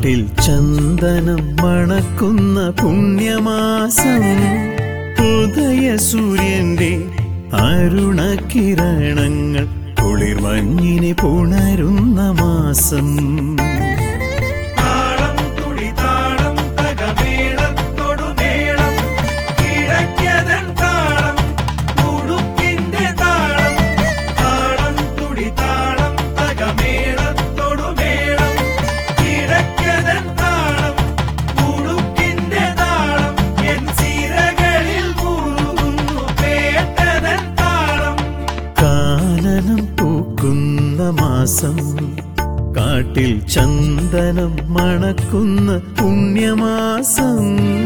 കാട്ടിൽ ചന്ദനം മണക്കുന്ന പുണ്യമാസം ഉദയ സൂര്യന്റെ അരുണകിരണങ്ങൾ കുളിർമഞ്ഞിനെ പുണരുന്ന മാസം താളം തുടി താളം തകമേളത്തൊടുമേളം കിഴക്കതൻ താളം ഉടുക്കിന്റെ താളം താളം തുടി താളം തകമേളത്തൊടുമേളം കിഴക്കതൻ താളം ഉടുക്കിന്റെ താളം എൻ സിരകളിൽ മുറുകുന്നു പേട്ടതൻ താളം കാനനം പൂക്കുന്ന മാസം കാട്ടിൽ ചന്ദനം മണക്കുന്ന പുണ്യമാസം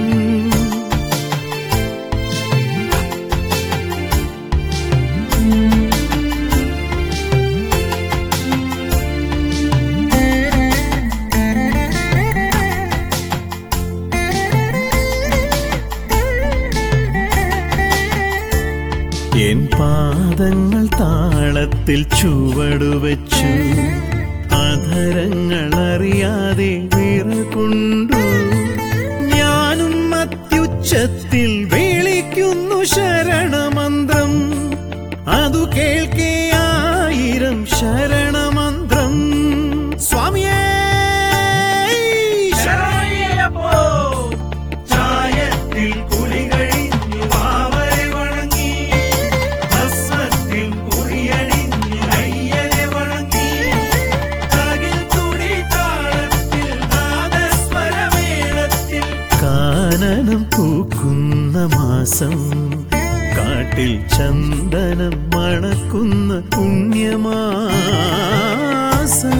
എൻ പാദങ്ങൾ താളത്തിൽ ചുവടുവച്ചു അധരങ്ങൾ അറിയാതെ വിറകൊണ്ടു ഞാനും അത്യുച്ചത്തിൽ വിളിക്കുന്നു ശരണമന്ത്രം അതു കേൾക്കേ ആയിരം ശരണമന്ത്രം സ്വാമിയേ ശരണയ്യപ്പോ ചായത്തിൽ കുളി കഴിഞ്ഞു മാവരെ വണങ്ങി ഭസ്മത്തിൽ കുറിയണിഞ്ഞു അയ്യനെ വണങ്ങി തകിൽ തുടി താളത്തിൽ നാദസ്വരമേളത്തിൽ കാനനം പൂക്കുന്ന മാസം കാട്ടിൽ ചന്ദനം മണക്കുന്ന പുണ്യമാസം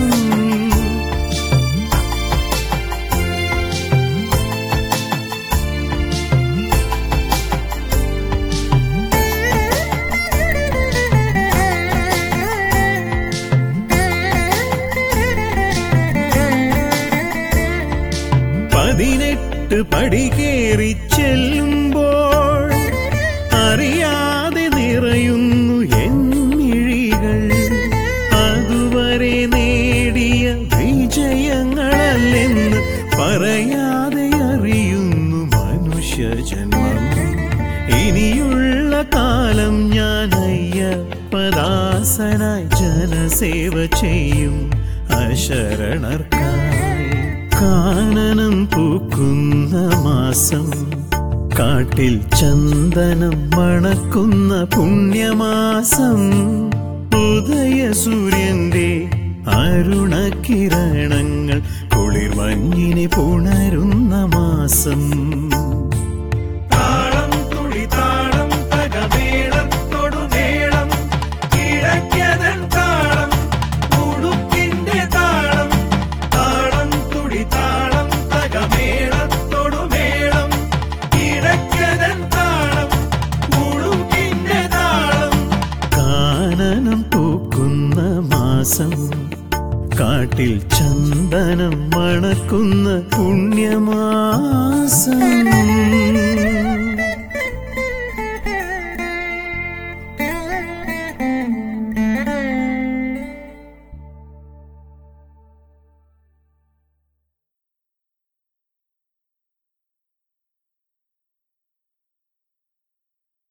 പതിനെട്ട് പടി കയറി ചെല്ലുമ്പോൾ അറിയാതെ നിറയുന്നു എന്നിഴികൾ അതുവരെ നേടിയ വിജയങ്ങളല്ലെന്ന് പറയാതെ അറിയുന്നു മനുഷ്യജന്മം ഇനിയുള്ള കാലം ഞാൻ അയ്യപ്പദാസനായി ജനസേവ ചെയ്യും അശരണർക്കായി കാനനം പൂക്കുന്ന മാസം കാട്ടിൽ ചന്ദനം മണക്കുന്ന പുണ്യമാസം ഉദയ സൂര്യന്റെ അരുണകിരണങ്ങൾ കുളിർമഞ്ഞിനെ പുണരുന്ന മാസം താളം തുടി താളം തകമേളത്തൊടുമേളം കിഴക്കതൻ താളം ഉടുക്കിന്റെ താളം താളം തുടി താളം തകമേളത്തൊടുമേളം കിഴക്കതൻ താളം ഉടുക്കിന്റെ താളം കാനനം പൂക്കുന്ന മാസം കാട്ടിൽ ചന്ദനം മണക്കുന്ന പുണ്യമാസം